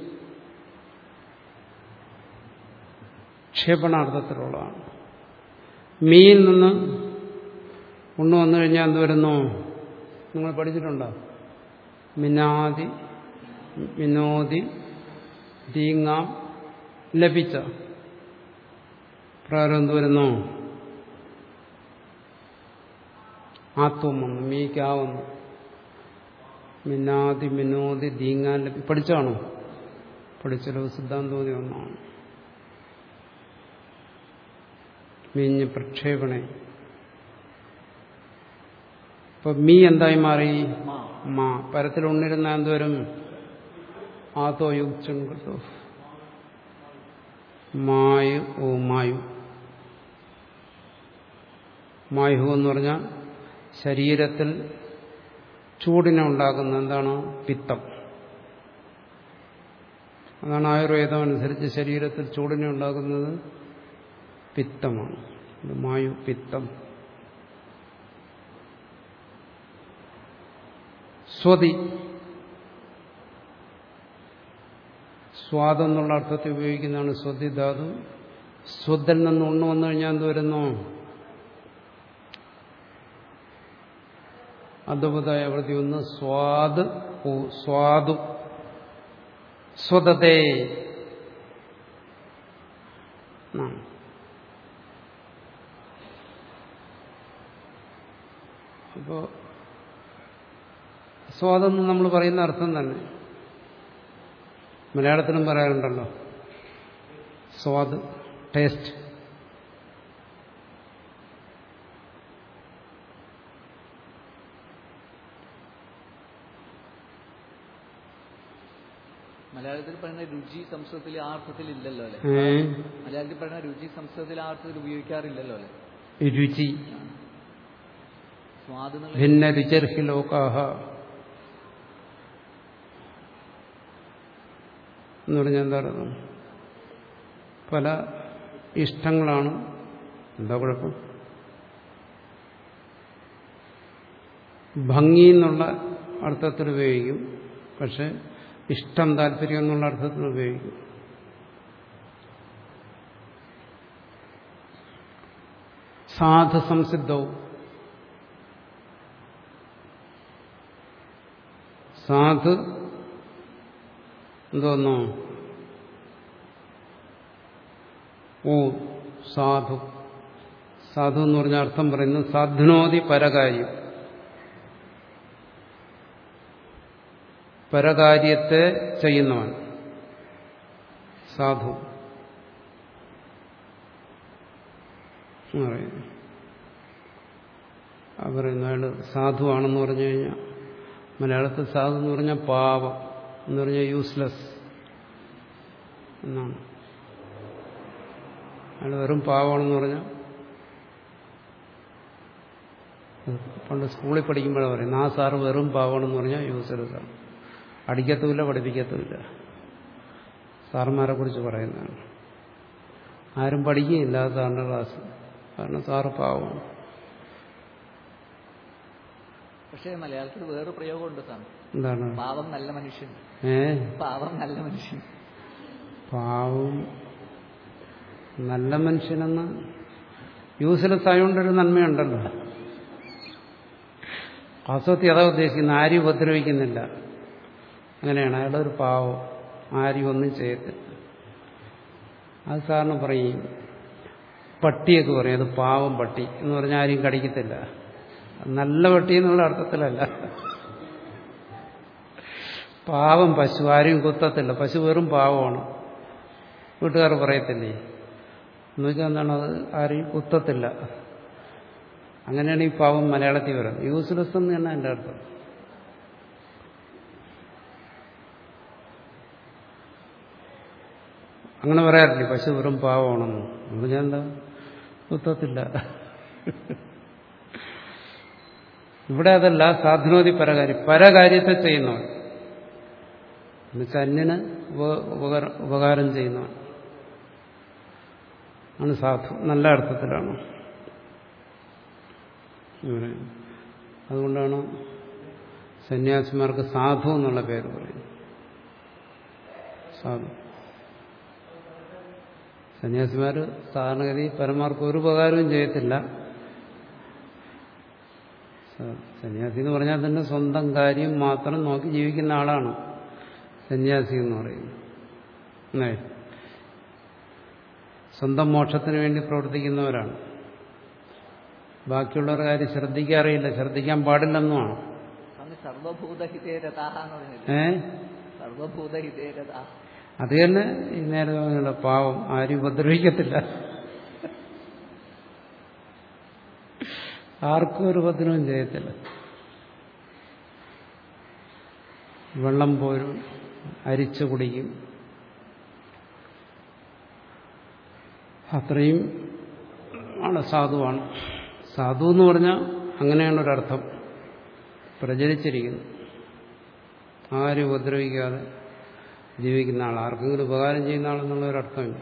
ക്ഷേപണാർത്ഥത്തിലുള്ളതാണ് മീയിൽ നിന്ന് ഉണ്ണു വന്നു കഴിഞ്ഞാൽ എന്ത് വരുന്നു നിങ്ങൾ പഠിച്ചിട്ടുണ്ടോ മിനാതി മിനോതി തീങ്ങാം ലഭിച്ച പ്രകാരം എന്ത് വരുന്നു ആത്വം വന്നു മീക്കാവുന്നു മിനാതി മിനോതി ദീങ്ങാൻ ലഭി പഠിച്ചാണോ പഠിച്ചല്ലോ സിദ്ധാന്തോതി ഒന്നാണ് മീഞ്ഞ് പ്രക്ഷേപണേ ഇപ്പൊ മീ എന്തായി മാറി മാ മാ പരത്തിൽ ഉണ്ണിരുന്ന എന്തുവരും ആതോ യുക്ചൻ കിട്ടു മായു ഓ മായു മായു എന്ന് പറഞ്ഞാൽ ശരീരത്തിൽ ചൂടിനെ ഉണ്ടാക്കുന്ന എന്താണ് പിത്തം അതാണ് ആയുർവേദം അനുസരിച്ച് ശരീരത്തിൽ ചൂടിനെ ഉണ്ടാക്കുന്നത് പിത്തമാണ് ഇത് മായു പിത്തം സ്വതി സ്വാദെന്നുള്ള അർത്ഥത്തിൽ ഉപയോഗിക്കുന്നതാണ് സ്വതി ധാതു സ്വത്തിൽ നിന്ന് ഉണ്ണു വന്നു കഴിഞ്ഞാൽ എന്ത് വരുന്നു അദ്ഭുതമായ വൃത്തി ഒന്ന് സ്വാദ് ഓ- സ്വാദു സ്വതതേ എന്നാണ്. അപ്പോ സ്വാദെന്ന് നമ്മൾ പറയുന്ന അർത്ഥം തന്നെ മലയാളത്തിലും പറയാറുണ്ടല്ലോ സ്വാദ് ടേസ്റ്റ് മലയാളത്തിൽ പറയുന്ന രുചി സംസ്കൃതത്തിൽ ആ അർത്ഥത്തിൽ ഇല്ലല്ലോ അല്ലെ ഏ? മലയാളത്തിൽ പറയുന്ന രുചി സംസ്കൃതത്തിൽ ആ അർത്ഥത്തിൽ ഉപയോഗിക്കാറില്ലല്ലോ അല്ലെ രുചി സ്വാദ് എന്നുള്ള ഭിന്ന രുചിർഹി ലോകാഹ എന്ന് പറഞ്ഞാൽ എന്താ അർത്ഥം പല ഇഷ്ടങ്ങളാണ് എന്താ കുഴപ്പം ഭംഗി എന്നുള്ള അർത്ഥത്തിൽ ഉപയോഗിക്കും പക്ഷെ ഇഷ്ടം താല്പര്യം എന്നുള്ള അർത്ഥത്തിൽ ഉപയോഗിക്കും സാധു സംസിദ്ധവും സാധു എന്തോന്നോ ഓ സാധു സാധു എന്ന് പറഞ്ഞ അർത്ഥം പറയുന്നത് സാധുനോതി പരകാര്യം പരകാര്യത്തെ ചെയ്യുന്നവൻ സാധു എന്ന് പറയുന്നു ആ പറയുന്ന അയാൾ സാധുവാണെന്ന് പറഞ്ഞു കഴിഞ്ഞാൽ മലയാളത്തിൽ സാധു എന്ന് പറഞ്ഞാൽ പാവം എന്ന് പറഞ്ഞാൽ യൂസ്ലെസ് എന്നാണ് അയാൾ വെറും പാവമാണെന്ന് പറഞ്ഞാൽ പണ്ട് സ്കൂളിൽ പഠിക്കുമ്പോഴാണ് പറയുന്നത് ആ സാറ് വെറും പാവമാണെന്ന് പറഞ്ഞാൽ യൂസ്ലെസ് ആണ് അടിക്കത്തുമില്ല പഠിപ്പിക്കത്തുമില്ല സാറന്മാരെ കുറിച്ച് പറയുന്നതാണ് ആരും പഠിക്കുകയില്ല ആ സാറിൻ്റെ ക്ലാസ് കാരണം സാറ് പാവമാണ് പക്ഷേ മലയാളത്തിൽ വേറെ പ്രയോഗമുണ്ട് സ്വാമി എന്താണ് പാവം നല്ല മനുഷ്യൻ ഏ പാവം നല്ല മനുഷ്യൻ പാവം നല്ല മനുഷ്യനെന്ന് യൂസ്ലെസ് ആയതുകൊണ്ടൊരു നന്മയുണ്ടല്ലോ വാസ്തവത്തിൽ അതാ ഉദ്ദേശിക്കുന്നത് ആരും ഉപദ്രവിക്കുന്നില്ല അങ്ങനെയാണ് അയാളൊരു പാവം ആരും ഒന്നും ചെയ്യത്തില്ല അത് സാറിന് പറയും പട്ടിയൊക്കെ പറയും അത് പാവം പട്ടി എന്ന് പറഞ്ഞാൽ ആരും കടിക്കത്തില്ല നല്ല പട്ടി എന്നുള്ള അർത്ഥത്തിലല്ല പാവം പശു ആരും കുത്തത്തില്ല പശു വെറും പാവമാണ് വീട്ടുകാർ പറയത്തില്ലേ എന്ന് വെച്ചാൽ എന്താണ് അത് ആരെയും കുത്തത്തില്ല അങ്ങനെയാണ് ഈ പാവം മലയാളത്തിൽ പറയുന്നത് യൂസ്ലെസ് എന്ന് തന്നെ എൻ്റെ അർത്ഥം അങ്ങനെ പറയാറില്ലേ പശു വെറും പാവമാണെന്ന് എന്ന് ഞാൻ എന്താ കുത്തത്തില്ല ഇവിടെ അതല്ല സാധനോതി പരകാര്യം പരകാര്യത്തെ ചെയ്യുന്നവൻ എന്നുവെച്ചാൽ അന്യന് ഉപ- ഉപകാര ഉപകാരം ചെയ്യുന്നവൻ ആണ് സാധു നല്ല അർത്ഥത്തിലാണ് ഇവിടെ. അതുകൊണ്ടാണ് സന്യാസിമാർക്ക് സാധു എന്നുള്ള പേര് പറയുന്നത് സാധു സന്യാസിമാർ സാധാരണഗതി പരമാർക്കും ഒരു ഉപകാരവും ചെയ്യത്തില്ല സ- സന്യാസി എന്ന് പറഞ്ഞാൽ തന്നെ സ്വന്തം കാര്യം മാത്രം നോക്കി ജീവിക്കുന്ന ആളാണ് സന്യാസി എന്ന് പറയുന്നത് അല്ലേ സ്വന്തം മോക്ഷത്തിന് വേണ്ടി പ്രവർത്തിക്കുന്നവരാണ് ബാക്കിയുള്ളവരുടെ കാര്യം ശ്രദ്ധിക്കാറിയില്ല ശ്രദ്ധിക്കാൻ പാടില്ലെന്നുമാണ് സ്വാമി സർവഭൂതഹിതേരതാഹ എന്ന് പറഞ്ഞില്ലേ ഏ സർവഭൂതഹിതേരതാ അത് തന്നെ ഈ നേരെ പറഞ്ഞുള്ള പാവം ആരും ഉപദ്രവിക്കത്തില്ല ആർക്കും ഒരു ഉപദ്രവം ചെയ്യത്തില്ല വെള്ളം പോരും അരിച്ചു കുടിക്കും അത്രയും ആണ് സാധുവാണ് സാധു എന്ന് പറഞ്ഞാൽ അങ്ങനെയാണ് ഒരർത്ഥം പ്രചരിച്ചിരിക്കുന്നു ആരും ഉപദ്രവിക്കാതെ ജീവിക്കുന്ന ആൾ ആർക്കെങ്കിലും ഉപകാരം ചെയ്യുന്ന ആളെന്നുള്ള ഒരർത്ഥമില്ല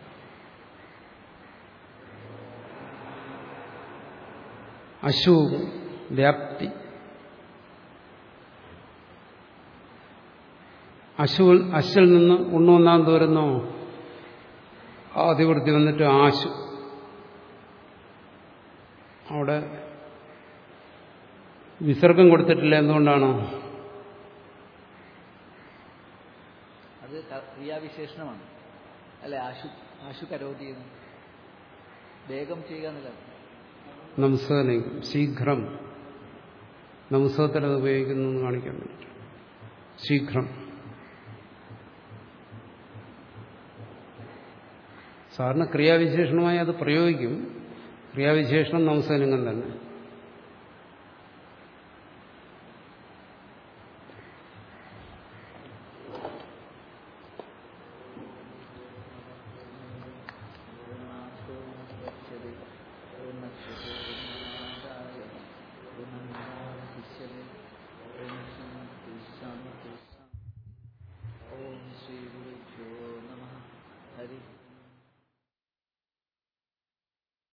അശു വ്യാപ്തി അശു അശിൽ നിന്ന് ഉണ്ണുവന്നാൻ തോരുന്നോ ആദിവൃത്തി വന്നിട്ട് ആശു അവിടെ വിസർഗം കൊടുത്തിട്ടില്ല എന്തുകൊണ്ടാണ് അത് ക- ക്രിയാവിശേഷണമാണ് അല്ലെ ആശു ആശു കരോതി എന്ന് വേഗം ചെയ്യുക എന്നുള്ളത് നംസകനിക്കും ശീഘ്രം നംസകത്തിൽ അത് ഉപയോഗിക്കുന്നു എന്ന് കാണിക്കാൻ വേണ്ടി ശീഘ്രം സാറിന് ക്രിയാവിശേഷണമായി അത് പ്രയോഗിക്കും ക്രിയാവിശേഷണം നംസകലിംഗം തന്നെ